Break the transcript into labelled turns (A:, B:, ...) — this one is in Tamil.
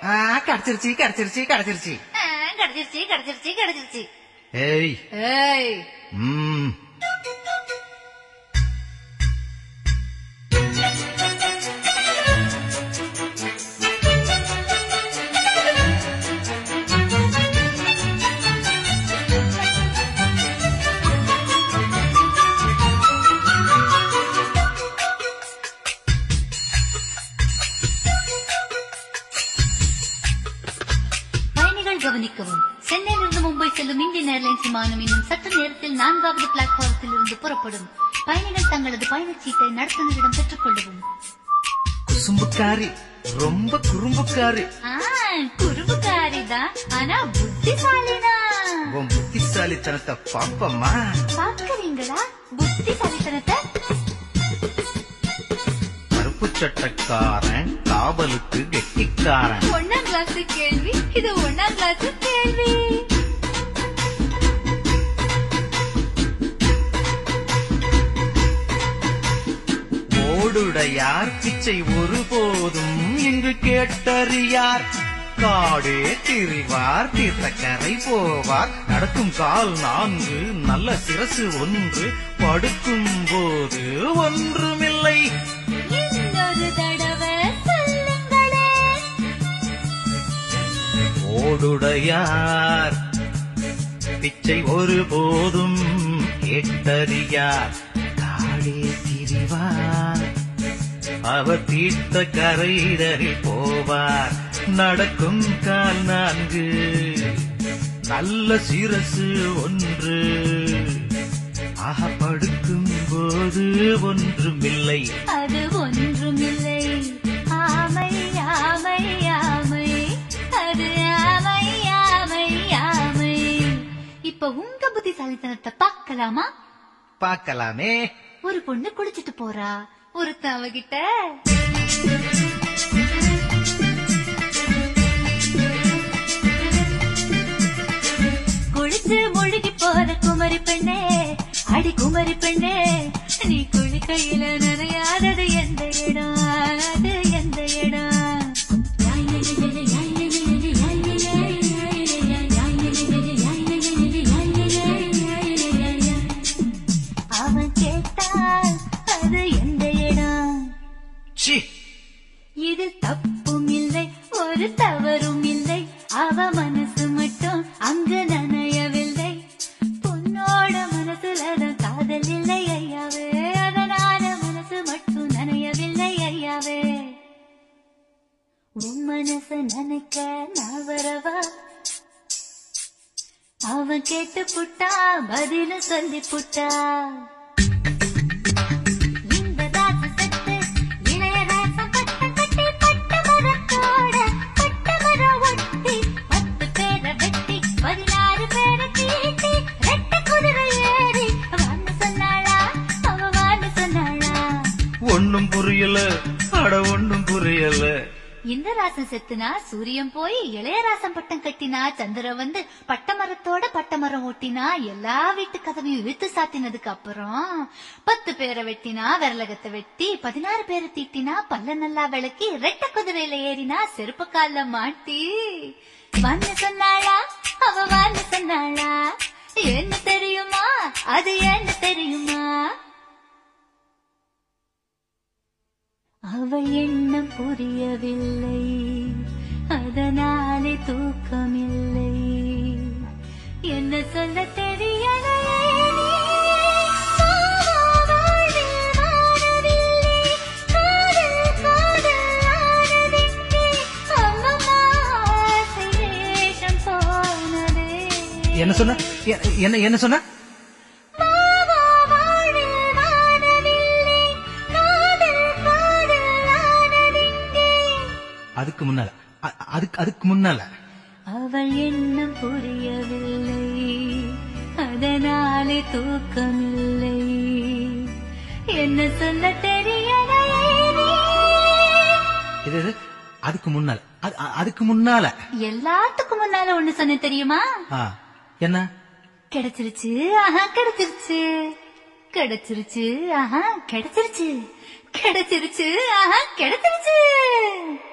A: ஆ, கிடைச்சிருச்சு கிடைச்சிருச்சு கிடைச்சிருச்சு
B: ஆ, கிடைச்சிருச்சு கிடைச்சிருச்சு கிடைச்சிருச்சு
A: ஏய்
B: ஏய்
A: ம்
B: பயணிகள் கவனிக்கவும் சென்னையிலிருந்து மும்பை செல்லும் இந்தியன் ஏர்லைன்ஸ் விமானம் இன்னும் சற்று நேரத்தில் நான்காவது பிளாட்பாரத்தில் இருந்து புறப்படும் பயணிகள் தங்களது பயணச்சீட்டை நடத்துனரிடம் பெற்றுக் கொள்ளவும்
A: குசும்புக்காரி ரொம்ப குறும்புக்காரி
B: ஆ, குறும்புக்காரிதான் ஆனா புத்திசாலினா
A: உன் புத்திசாலித்தனத்தை பாப்பம்மா
B: பாக்குறீங்களா புத்திசாலித்தனத்தை
A: கருப்பு சட்டக்காரன் காவலுக்கு கெட்டிக்காரன்
B: ஒன்னாம் கிளாஸ் கேள்வி இது ஒன்னாம் கிளாஸ் கேள்வி
A: ஓடுடையார் பிச்சை ஒருபோதும் இங்கு கேட்டறியார் காடே திரிவார் தீர்த்தக்கரை போவார் நடக்கும் கால் நான்கு நல்ல சிரசு ஒன்று படுக்கும் போது ஒன்றுமில்லை
B: இன்னொரு தடவை சொல்லுங்களே
A: ஓடுடையார் பிச்சை ஒருபோதும் கேட்டறியார் காடே திரிவார் அவர் தீர்த்த கரைதரில் போவார் நடக்கும் கால் நான்கு நல்ல சிரசு ஒன்று ஆக படுக்கும் போது ஒன்றுமில்லை
B: அது ஒன்றுமில்லை ஆமை ஆமை ஆமை அது ஆமை ஆமை ஆமை இப்ப உங்க புத்திசாலித்தனத்தை பார்க்கலாமா
A: பார்க்கலாமே
B: ஒரு பொண்ணு குளிச்சிட்டு போறா ஒருத்தன் அவகிட்ட குளிச்சு முழுகி போற குமரி பெண்ணே அடி குமரி பெண்ணே நீ குளிக்கையில நனையாதது எந்த இடம் அது எந்த இடம் அவன் கேட்டால் அது எந்த இடம்
A: சி
B: இதில் தப்பும் இல்லை ஒரு தவறும் இல்லை அவ மனசு மட்டும் அங்கு நனையவில்லை பொண்ணோட மனசுலதான் காதல் இல்லை ஐயாவே அதனால மனசு மட்டும் நனையவில்லை ஐயாவே உன் மனச நினைக்க நான் வரவா அவன் கேட்டு புட்டா பதில சொல்லி புட்டா இந்த தாசு செத்து இளையராசம் பட்டம் கட்டி பட்ட மரத்தோட பட்ட மரம் ஒட்டி பத்து பேரை வெட்டி பதினாறு பேரை தீட்டி ரெட்ட குதிரை ஏறி வான்னு சொன்னாளா அவ வான்னு சொன்னாளா
A: ஒண்ணும் புரியல அட ஒண்ணும் புரியல
B: இந்த ராசம் செத்துனா சூரியன் போய் இளையராசம் பட்டம் கட்டினா சந்திர வந்து பட்டமரத்தோட பட்டமரம் ஓட்டினா எல்லா வீட்டு கதவையும் இழுத்து சாத்தினதுக்கு அப்புறம் பத்து பேரை வெட்டினா விரலகத்தை வெட்டி பதினாறு பேரை தீட்டினா பல்ல நல்லா விளக்கி ரெட்ட குதிரையில ஏறினா செருப்பு கால்ல மாட்டி வந்து சொன்னாளா அவ வந்து சொன்னாளா என்ன தெரியுமா அது என்ன தெரியுமா அவள் எண்ணம் புரியவில்லை அதனாலே தூக்கமில்லை என்ன சொல்ல தெரியலையே நீ. வாழ்வில் வாழவில்லை. காதல் காதல் ஆனதெங்கே? அம்மம்மா ஆசை வேஷம் போனதே.
A: என்ன சொன்ன எ- என்ன என்ன சொன்ன
B: மாமா வாழ்வில் வாழவில்லை. காதல் காதல் ஆனதெங்கே?
A: அதுக்கு முன்னால அ- அதுக்கு அதுக்கு முன்னால
B: அவள் எண்ணம் புரியவில்லை அதனாலே தூக்கமில்லை என்ன சொல்ல தெரியலையே நீ.
A: இது இது, அதுக்கு முன்னால அது- அ- அதுக்கு முன்னால
B: எல்லாத்துக்கும் முன்னால ஒண்ணு சொன்ன தெரியுமா
A: ஆ, என்ன
B: கிடைச்சிருச்சு ஆஹா கிடைச்சிருச்சு கிடைச்சிருச்சு ஆஹா கிடைச்சிருச்சு கிடைச்சிருச்சு ஆஹா கிடைச்சிருச்சு